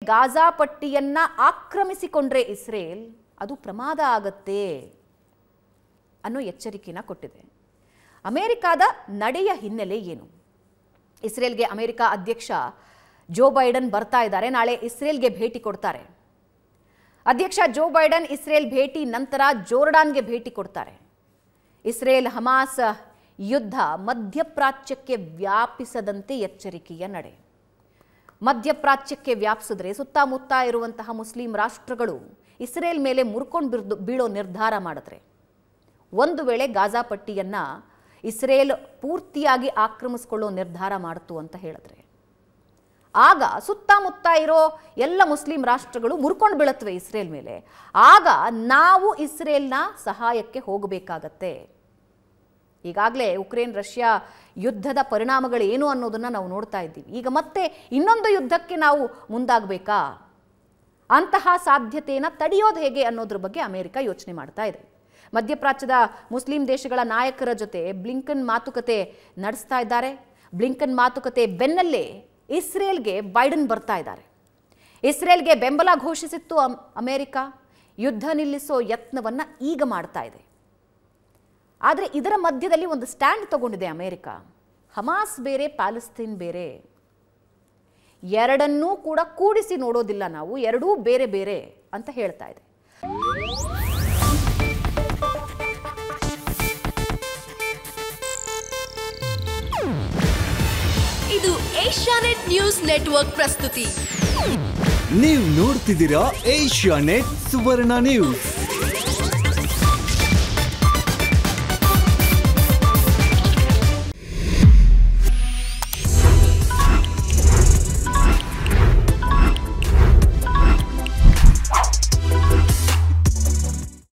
Gaza ಪಟ್ಟಿಯನ್ನ ಆಕ್ರಮಿಸಿಕೊಂಡ್ರೆ Israel ಅದು ಪ್ರಮಾದ ಆಗತ್ತೆ ಅನ್ನೋ ಎಚ್ಚರಿಕೆನ ಕೊಟ್ಟಿದೆ ಅಮೆರಿಕಾದ ನಡೆಯ ಹಿನ್ನೆಲೆ ಏನು ಇಸ್ರೇಲ್ಗೆ ಅಮೆರಿಕ ಅಧ್ಯಕ್ಷ ಜೋ ಬೈಡನ್ ಬರ್ತಾ ಇದ್ದಾರೆ ನಾಳೆ ಇಸ್ರೇಲ್ಗೆ ಭೇಟಿ ಕೊಡ್ತಾರೆ ಅಧ್ಯಕ್ಷ ಜೋ ಬೈಡನ್ ಇಸ್ರೇಲ್ ಭೇಟಿ ನಂತರ ಜೋರ್ಡಾನ್ಗೆ ಭೇಟಿ ಕೊಡ್ತಾರೆ ಇಸ್ರೇಲ್ ಹಮಾಸ್ ಯುದ್ಧ ಮಧ್ಯಪ್ರಾಚ್ಯಕ್ಕೆ ವ್ಯಾಪಿಸದಂತೆ ಎಚ್ಚರಿಕೆಯ ನಡೆ ಮಧ್ಯಪ್ರಾಚ್ಯಕ್ಕೆ ವ್ಯಾಪಿಸಿದ್ರೆ ಸುತ್ತಮುತ್ತ ಇರುವಂತಹ ಮುಸ್ಲಿಂ ರಾಷ್ಟ್ರಗಳು ಇಸ್ರೇಲ್ ಮೇಲೆ ಮುರ್ಕೊಂಡು ಬಿರ್ದು ಬೀಳೋ ನಿರ್ಧಾರ ಮಾಡಿದ್ರೆ ಒಂದು ವೇಳೆ ಗಾಜಾ ಪಟ್ಟಿಯನ್ನ ಇಸ್ರೇಲ್ ಪೂರ್ತಿಯಾಗಿ ಆಕ್ರಮಿಸ್ಕೊಳ್ಳೋ ನಿರ್ಧಾರ ಮಾಡಿತು ಅಂತ ಹೇಳಿದ್ರೆ ಆಗ ಸುತ್ತಮುತ್ತ ಇರೋ ಎಲ್ಲ ಮುಸ್ಲಿಂ ರಾಷ್ಟ್ರಗಳು ಮುರ್ಕೊಂಡು ಬೀಳತ್ವೆ ಇಸ್ರೇಲ್ ಮೇಲೆ ಆಗ ನಾವು ಇಸ್ರೇಲ್ನ ಸಹಾಯಕ್ಕೆ ಹೋಗಬೇಕಾಗತ್ತೆ ಈಗಾಗಲೇ ಉಕ್ರೇನ್ ರಷ್ಯಾ ಯುದ್ಧದ ಪರಿಣಾಮಗಳು ಏನು ಅನ್ನೋದನ್ನ ನಾವು ನೋಡ್ತಾ ಇದ್ದೀವಿ ಈಗ ಮತ್ತೆ ಇನ್ನೊಂದು ಯುದ್ಧಕ್ಕೆ ನಾವು ಮುಂದಾಗಬೇಕಾ ಅಂತಹ ಸಾಧ್ಯತೆಯನ್ನು ತಡೆಯೋದು ಹೇಗೆ ಅನ್ನೋದ್ರ ಬಗ್ಗೆ ಅಮೆರಿಕ ಯೋಚನೆ ಮಾಡ್ತಾ ಇದೆ ಮಧ್ಯಪ್ರಾಚ್ಯದ ಮುಸ್ಲಿಂ ದೇಶಗಳ ನಾಯಕರ ಜೊತೆ ಬ್ಲಿಂಕನ್ ಮಾತುಕತೆ ನಡೆಸ್ತಾ ಇದ್ದಾರೆ ಬ್ಲಿಂಕನ್ ಮಾತುಕತೆ ಬೆನ್ನಲ್ಲೇ ಇಸ್ರೇಲ್ಗೆ ಬೈಡನ್ ಬರ್ತಾ ಇದ್ದಾರೆ ಇಸ್ರೇಲ್ಗೆ ಬೆಂಬಲ ಘೋಷಿಸಿತ್ತು ಅಮ್- ಅಮೆರಿಕ ಯುದ್ಧ ನಿಲ್ಲಿಸೋ ಯತ್ನವನ್ನ ಈಗ ಮಾಡ್ತಾ ಇದೆ ಆದರೆ ಇದರ ಮಧ್ಯದಲ್ಲಿ ಒಂದು ಸ್ಟ್ಯಾಂಡ್ ತಗೊಂಡಿದೆ ಅಮೆರಿಕ ಹಮಾಸ್ ಬೇರೆ ಪ್ಯಾಲೆಸ್ತೀನ್ ಬೇರೆ ಎರಡನ್ನೂ ಕೂಡ ಕೂಡಿಸಿ ನೋಡೋದಿಲ್ಲ ನಾವು ಎರಡೂ ಬೇರೆ ಬೇರೆ ಅಂತ ಹೇಳ್ತಾ ಇದೆ ಇದು ಏಷ್ಯಾನೆಟ್ ನ್ಯೂಸ್ ನೆಟ್ವರ್ಕ್ ಪ್ರಸ್ತುತಿ ನೀವು ನೋಡ್ತಿದ್ದೀರಾ ಏಷ್ಯಾ ನೆಟ್ ಸುವರ್ಣ ನ್ಯೂಸ್